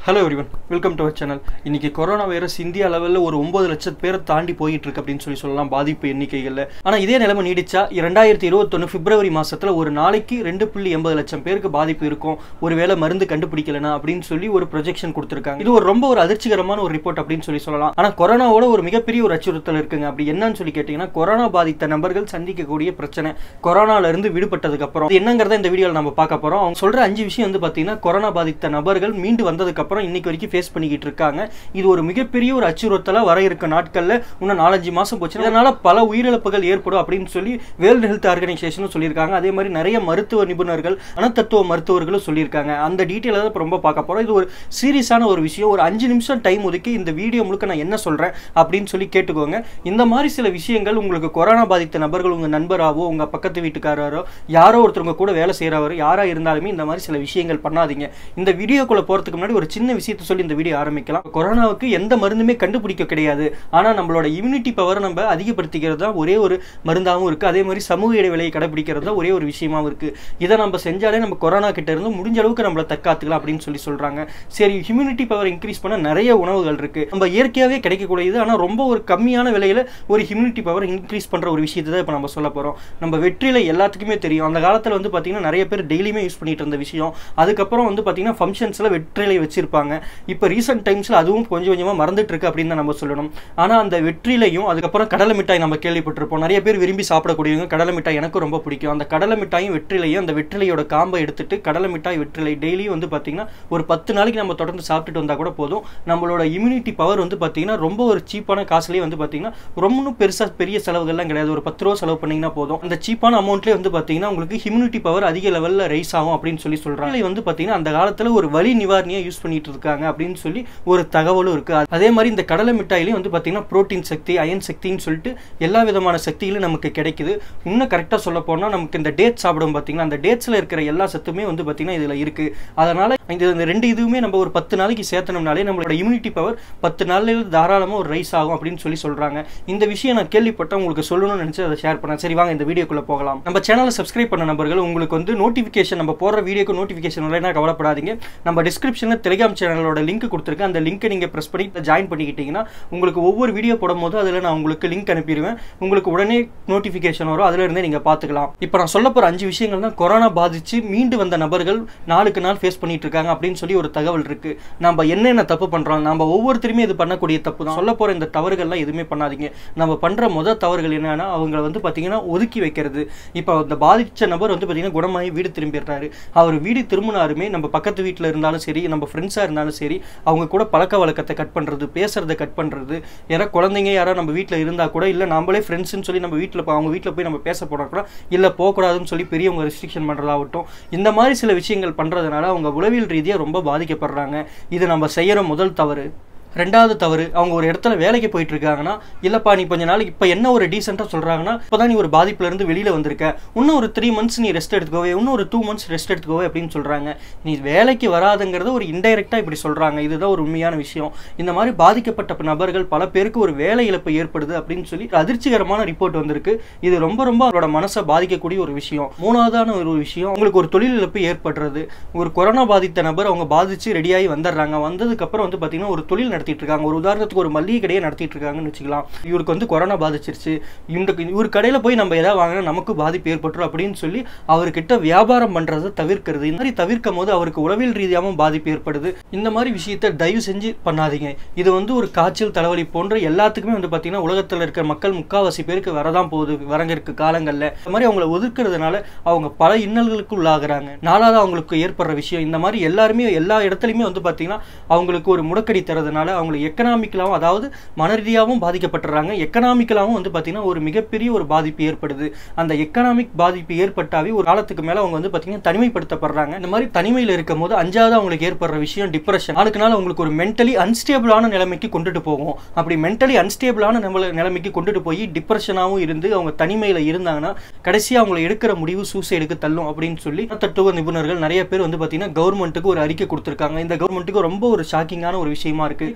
hello everyone welcome to our channel இன்னைக்கு corona virus இந்திய அளவில் ஒரு ஒன்பது லட்சம் பேரை தாண்டி போயிட்டு இருக்கு அப்படின்னு சொல்லி சொல்லலாம் பாதிப்பு எண்ணிக்கைகளில் ஆனால் இதே நிலைமை நீடிச்சா இரண்டாயிரத்தி இருபத்தொன்று பிப்ரவரி மாசத்துல ஒரு நாளைக்கு ரெண்டு புள்ளி எண்பது லட்சம் பேருக்கு பாதிப்பு இருக்கும் ஒருவேளை மருந்து கண்டுபிடிக்கலனா அப்படின்னு சொல்லி ஒரு ப்ரொஜெக்ஷன் கொடுத்துருக்காங்க இது ஒரு ரொம்ப ஒரு அதிர்ச்சிகரமான ஒரு ரிப்போர்ட் அப்படின்னு சொல்லி சொல்லலாம் ஆனால் கொரோனாவோட ஒரு மிகப்பெரிய ஒரு அச்சுறுத்தல் இருக்குங்க அப்படி என்னன்னு சொல்லி கேட்டிங்கன்னா கொரோனா பாதித்த நபர்கள் சந்திக்கக்கூடிய பிரச்சனை கொரோனால இருந்து விடுபட்டதுக்கு அப்புறம் இது என்னங்கிறத இந்த வீடியோவில் நம்ம பார்க்க போறோம் அவங்க சொல்ற அஞ்சு விஷயம் வந்து பார்த்தீங்கன்னா கொரோனா பாதித்த நபர்கள் மீண்டு வந்ததுக்கு அப்புறம் இன்னைக்கு வரைக்கும் ஃபேஸ் பண்ணிக்கிட்டு இருக்காங்க இது ஒரு மிகப்பெரிய ஒரு அச்சுறுத்தலா வர இருக்க நாட்கள்ல இன்னும் நாலஞ்சு மாசம் போச்சு இதனால பல உயிரிழப்புகள் ஏற்படும் அப்படின்னு சொல்லி வேர்ல்டு ஹெல்த் ஆர்கனைசேஷனும் சொல்லியிருக்காங்க அதே மாதிரி நிறைய மருத்துவ நிபுணர்கள் அணத்தத்துவ மருத்துவர்களும் சொல்லியிருக்காங்க அந்த டீட்டெயில தான் இப்ப ரொம்ப பார்க்க போறோம் இது ஒரு சீரியஸான ஒரு விஷயம் ஒரு அஞ்சு நிமிஷம் டைம் ஒதுக்கி இந்த வீடியோ முழுக்க நான் என்ன சொல்றேன் அப்படின்னு சொல்லி கேட்டுக்கோங்க இந்த மாதிரி சில விஷயங்கள் உங்களுக்கு கொரோனா பாதித்த நபர்கள் உங்க நண்பராவோ உங்க பக்கத்து வீட்டுக்காரரோ யாரோ ஒருத்தவங்க கூட வேலை செய்யறவர் யாரா இருந்தாலுமே இந்த மாதிரி சில விஷயங்கள் பண்ணாதீங்க இந்த வீடியோக்குள்ள போறதுக்கு முன்னாடி ஒரு சின்ன விஷயத்தை சொல்லி இந்த வீடியோ ஆரம்பிக்கலாம் கொரோனாவுக்கு எந்த மருந்துமே கண்டுபிடிக்க கிடையாது ஆனா நம்மளோட இம்யூனிட்டி பவரை நம்ம அதிகப்படுத்திக்கிறது தான் ஒரே ஒரு மருந்தாகவும் இருக்கு அதே மாதிரி சமூக இடைவெளியை கடைபிடிக்கிறது தான் ஒரே ஒரு விஷயமாவும் இருக்கு இதை நம்ம செஞ்சாலே நம்ம கொரோனா கிட்ட இருந்து முடிஞ்ச அளவுக்கு நம்மளை தற்காத்துக்கலாம் அப்படின்னு சொல்லி சொல்றாங்க சரி இம்யூனிட்டி பவர் இன்க்ரீஸ் பண்ண நிறைய உணவுகள் இருக்கு நம்ம இயற்கையாகவே கிடைக்கக்கூடியது ஆனா ரொம்ப ஒரு கம்மியான விலையில ஒரு இம்யூனிட்டி பவர் இன்க்ரீஸ் பண்ற ஒரு விஷயத்தை தான் இப்போ நம்ம சொல்ல போறோம் நம்ம வெற்றில எல்லாத்துக்குமே தெரியும் அந்த காலத்துல வந்து பாத்தீங்கன்னா நிறைய பேர் டெய்லியுமே யூஸ் பண்ணிட்டு இருந்த விஷயம் அதுக்கப்புறம் வந்து பாத்தீங்கன்னா ஃபங்க்ஷன்ஸ்ல வெற்றிலை வச்சிருப்பாங்க இப்போ ரீசெண்ட் டைம்ஸ்ல அதுவும் கொஞ்சம் கொஞ்சமா மறந்துட்டு இருக்கு அப்படின்னு தான் நம்ம சொல்லணும் ஆனா அந்த வெற்றிலையும் அதுக்கப்புறம் கடலை மிட்டாய் நம்ம கேள்விப்பட்டிருப்போம் நிறைய பேர் விரும்பி சாப்பிடக்கூடியவங்க கடலை மிட்டாய் எனக்கும் ரொம்ப பிடிக்கும் அந்த கடலை மிட்டாயும் வெற்றிலையும் அந்த வெற்றிலையோட காம்பை எடுத்துட்டு கடலை மிட்டாய் வெற்றிலை டெய்லியும் வந்து பாத்தீங்கன்னா ஒரு பத்து நாளைக்கு நம்ம தொடர்ந்து சாப்பிட்டுட்டு வந்தா கூட போதும் நம்மளோட இம்யூனிட்டி பவர் வந்து பாத்தீங்கன்னா ரொம்ப ஒரு சீப்பான காசுலேயே வந்து பாத்தீங்கன்னா ரொம்ப பெருசா பெரிய செலவுகள்லாம் கிடையாது ஒரு பத்து ரூபா செலவு பண்ணீங்கன்னா போதும் அந்த சீப்பான அமௌண்ட்லேயே வந்து பாத்தீங்கன்னா உங்களுக்கு இம்யூனிட்டி பவர் அதிக லெவல்ல ரைஸ் ஆகும் அப்படின்னு சொல்லி சொல்றாங்க இது வந்து பாத்தீங்கன்னா அந்த காலத்துல ஒரு வலி நிவாரணியா யூஸ் பண்ணிட்டு இருக்காங்க அப்படின்னு சொல்லி ஒரு தகவலும் இருக்கு அதே மாதிரி இந்த கடலை மிட்டாயிலையும் வந்து பாத்தீங்கன்னா புரோட்டீன் சக்தி அயன் சக்தின்னு சொல்லிட்டு எல்லா விதமான சக்திகளும் நமக்கு கிடைக்குது இன்னும் கரெக்டாக சொல்ல போனால் நமக்கு இந்த டேட் சாப்பிடும் பார்த்தீங்கன்னா அந்த டேட்ஸில் இருக்கிற எல்லா சத்துமே வந்து பார்த்தீங்கன்னா இதில் இருக்கு அதனால இந்த இந்த ரெண்டு இதுவுமே நம்ம ஒரு பத்து நாளைக்கு சேர்த்தனோம்னாலே நம்மளோட இம்யூனிட்டி பவர் பத்து நாளில் தாராளமாக ஒரு ரைஸ் ஆகும் அப்படின்னு சொல்லி சொல்றாங்க இந்த விஷயம் நான் கேள்விப்பட்டேன் உங்களுக்கு சொல்லணும்னு நினச்சி அதை ஷேர் பண்ணேன் சரி வாங்க இந்த வீடியோக்குள்ள போகலாம் நம்ம சேனலை சப்ஸ்கிரைப் பண்ண நபர்கள் உங்களுக்கு வந்து நோட்டிஃபிகேஷன் நம்ம போடுற வீடியோக்கு நோட்டிஃபிகேஷன் இல்லைன்னா கவலைப்படாதீங்க நம்ம டிஸ்கிரிப்ஷனில் டெலிகிராம் சேனலோட லிங்க் கொடுத்துருக்கேன் அந்த லிங்க்கை நீங்கள் ப்ரெஸ் பண்ணி ஜாயின் பண்ணிக்கிட்டீங்கன்னா உங்களுக்கு ஒவ்வொரு வீடியோ போடும் போது அதில் நான் உங்களுக்கு லிங்க் அனுப்பிடுவேன் உங்களுக்கு உடனே நோட்டிஃபிகேஷன் வரும் அதில் இருந்தே நீங்கள் பார்த்துக்கலாம் இப்போ நான் சொல்ல போகிற அஞ்சு விஷயங்கள் தான் கொரோனா பாதிச்சு மீண்டு வந்த நபர்கள் நாளுக்கு நாள் ஃபேஸ் பண்ணிட்டு இருக்காங்க அப்படின்னு சொல்லி ஒரு தகவல் இருக்கு நம்ம என்னென்ன தப்பு பண்ணுறோம் நம்ம ஒவ்வொருத்தருமே இது பண்ணக்கூடிய தப்பு தான் சொல்ல போகிற இந்த தவறுகள்லாம் எதுவுமே பண்ணாதீங்க நம்ம பண்ணுற முதல் தவறுகள் என்னன்னா அவங்களை வந்து பார்த்தீங்கன்னா ஒதுக்கி வைக்கிறது இப்போ இந்த பாதித்த நபர் வந்து பார்த்தீங்கன்னா குணமாகி வீடு திரும்பிடுறாரு அவர் வீடு திரும்பினாருமே நம்ம பக்கத்து வீட்டில் இருந்தாலும் சரி நம்ம ஃப்ரெண்ட்ஸாக இருந்தாலும் சரி அவங்க கூட பழக்க வழக்கத்தை கட் பண்ணுறது பேசுறதை கட் பண்ணுறது யாரோ குழந்தைங்க யாரோ நம்ம வீட்டில் இருந்தால் கூட இல்லை நம்மளே ஃப்ரெண்ட்ஸ்னு சொல்லி நம்ம வீட்டில் அவங்க வீட்டில் போய் நம்ம பேச போனால் கூட இல்லை போகக்கூடாதுன்னு சொல்லி பெரியவங்க ரெஸ்ட்ரிக்ஷன் பண்ணுறதாகட்டும் இந்த மாதிரி சில விஷயங்கள் பண்ணுறதுனால அவங்க உளவியல் ரீதியாக ரொம்ப பாதிக்கப்படுறாங்க இது நம்ம செய்கிற முதல் தவறு ரெண்டாவது தவறு அவங்க ஒரு இடத்துல வேலைக்கு போயிட்டு இருக்காங்கன்னா இல்லப்பா நீ கொஞ்ச நாளைக்கு இப்போ என்ன ஒரு டீசெண்டாக சொல்றாங்கன்னா இப்போதான் நீ ஒரு பாதிப்புல இருந்து வெளியில வந்திருக்க இன்னும் ஒரு த்ரீ மந்த்ஸ் நீ ரெஸ்ட் எடுத்துக்கோவே இன்னும் ஒரு டூ மந்த்ஸ் ரெஸ்ட் எடுத்துக்கோவே அப்படின்னு சொல்றாங்க நீ வேலைக்கு வராதுங்கிறத ஒரு இன்டைரக்டா இப்படி சொல்றாங்க இதுதான் ஒரு உண்மையான விஷயம் இந்த மாதிரி பாதிக்கப்பட்ட நபர்கள் பல பேருக்கு ஒரு வேலை இழப்பு ஏற்படுது அப்படின்னு சொல்லி அதிர்ச்சிகரமான ரிப்போர்ட் வந்திருக்கு இது ரொம்ப ரொம்ப அவரோட மனசை பாதிக்கக்கூடிய ஒரு விஷயம் மூணாவதான ஒரு விஷயம் உங்களுக்கு ஒரு தொழில் இழப்பு ஏற்படுறது ஒரு கொரோனா பாதித்த நபர் அவங்க பாதிச்சு ரெடியாகி வந்துடுறாங்க வந்ததுக்கு அப்புறம் வந்து பார்த்தீங்கன்னா ஒரு தொழில் நடத்திட்டு இருக்காங்க ஒரு உதாரணத்துக்கு ஒரு மளிகை கடையை நடத்திட்டு இருக்காங்கன்னு வச்சுக்கலாம் இவருக்கு வந்து கொரோனா பாதிச்சிருச்சு இந்த இவர் கடையில் போய் நம்ம எதாவது வாங்கினா நமக்கு பாதிப்பு ஏற்பட்டுரும் அப்படின்னு சொல்லி அவர்கிட்ட வியாபாரம் பண்றதை தவிர்க்கிறது இந்த மாதிரி தவிர்க்கும் போது அவருக்கு உளவியல் ரீதியாகவும் பாதிப்பு ஏற்படுது இந்த மாதிரி விஷயத்த தயவு செஞ்சு பண்ணாதீங்க இது வந்து ஒரு காய்ச்சல் தலைவலி போன்ற எல்லாத்துக்குமே வந்து பார்த்தீங்கன்னா உலகத்தில் இருக்கிற மக்கள் முக்காவாசி பேருக்கு வரதான் போகுது வரங்க இருக்க காலங்களில் இந்த மாதிரி அவங்கள ஒதுக்குறதுனால அவங்க பல இன்னல்களுக்கு உள்ளாகிறாங்க நாலாவது அவங்களுக்கு ஏற்படுற விஷயம் இந்த மாதிரி எல்லாருமே எல்லா இடத்துலையுமே வந்து பார்த்தீங்கன்னா அவங்களுக்கு ஒரு முடக்கடி தரதுனால அவங்களுக்கு எக்கனாமிக்கலாகவும் அதாவது மன ரீதியாகவும் பாதிக்கப்பட்டுறாங்க எக்கனாமிக்கலாகவும் வந்து பார்த்தீங்கன்னா ஒரு மிகப்பெரிய ஒரு பாதிப்பு ஏற்படுது அந்த எக்கனாமிக் பாதிப்பு ஏற்பட்டாவே ஒரு காலத்துக்கு மேலே அவங்க வந்து பார்த்தீங்கன்னா தனிமைப்படுத்தப்படுறாங்க இந்த மாதிரி தனிமையில் இருக்கும் போது அஞ்சாவது அவங்களுக்கு ஏற்படுற விஷயம் டிப்ரெஷன் நாளுக்கு நாள் அவங்களுக்கு ஒரு மென்டலி அன்ஸ்டேபிளான நிலைமைக்கு கொண்டுட்டு போகும் அப்படி மென்டலி அன்ஸ்டேபிளான நம்மள நிலைமைக்கு கொண்டுட்டு போய் டிப்ரெஷனாகவும் இருந்து அவங்க தனிமையில் இருந்தாங்கன்னா கடைசியாக அவங்களை எடுக்கிற முடிவு சூசைடுக்கு தள்ளும் அப்படின்னு சொல்லி தத்துவ நிபுணர்கள் நிறைய பேர் வந்து பார்த்தீங்கன்னா கவர்மெண்ட்டுக்கு ஒரு அறிக்கை கொடுத்துருக்காங்க இந்த கவர்மெண்ட்டுக்கு ரொம்ப ஒரு ஷாக்கிங்கான ஒரு விஷயமா இருக்கு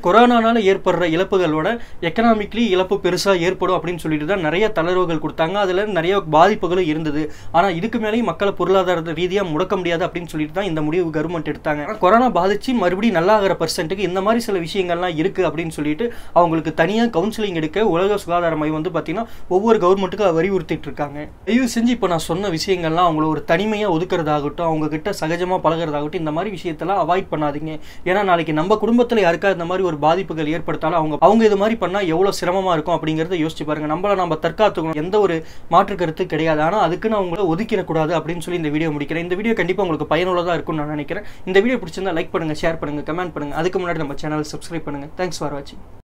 கொரோனானால ஏற்படுற இழப்புகளோட எக்கனாமிக்லி இழப்பு பெருசா ஏற்படும் அப்படின்னு சொல்லிட்டு தான் நிறைய தளர்வுகள் கொடுத்தாங்க அதுல நிறைய பாதிப்புகளும் இருந்தது ஆனா இதுக்கு மேலேயும் மக்களை பொருளாதார ரீதியா முடக்க முடியாது அப்படின்னு சொல்லிட்டு தான் இந்த முடிவு கவர்மெண்ட் எடுத்தாங்க ஆனா கொரோனா பாதிச்சு மறுபடியும் நல்லா ஆகிற பர்சன்ட்டுக்கு இந்த மாதிரி சில விஷயங்கள்லாம் இருக்கு அப்படின்னு சொல்லிட்டு அவங்களுக்கு தனியா கவுன்சிலிங் எடுக்க உலக சுகாதார மையம் வந்து பாத்தீங்கன்னா ஒவ்வொரு கவர்மெண்ட்டுக்கும் வலியுறுத்திட்டு இருக்காங்க தயவு செஞ்சு இப்போ நான் சொன்ன விஷயங்கள்லாம் அவங்கள ஒரு தனிமையா ஒதுக்குறதாகட்டும் அவங்க கிட்ட சகஜமா பழகுறதாகட்டும் இந்த மாதிரி விஷயத்தெல்லாம் அவாய்ட் பண்ணாதீங்க ஏன்னா நாளைக்கு நம்ம குடும்பத்துல யாருக்கா இந்த மாதிரி ஒரு பாதிப்புகள் ஏற்படுத்தாலும் அவங்க அவங்க இது மாதிரி பண்ணா எவ்வளவு சிரமமா இருக்கும் அப்படிங்கறத யோசிச்சு பாருங்க நம்மள நம்ம தற்காத்துக்கணும் எந்த ஒரு மாற்று கருத்து கிடையாது ஆனா அதுக்கு நான் உங்களை ஒதுக்கிடக்கூடாது அப்படின்னு சொல்லி இந்த வீடியோ முடிக்கிறேன் இந்த வீடியோ கண்டிப்பா உங்களுக்கு பயனுள்ளதா இருக்கும்னு நான் நினைக்கிறேன் இந்த வீடியோ பிடிச்சிருந்தா லைக் பண்ணுங்க ஷேர் பண்ணுங்க கமெண்ட் பண்ணுங்க அதுக்கு முன்னாடி நம்ம சேனல் சப்ஸ்கிரைப் பண்ணுங்க தேங்க்ஸ் ஃபார் வாட்சிங்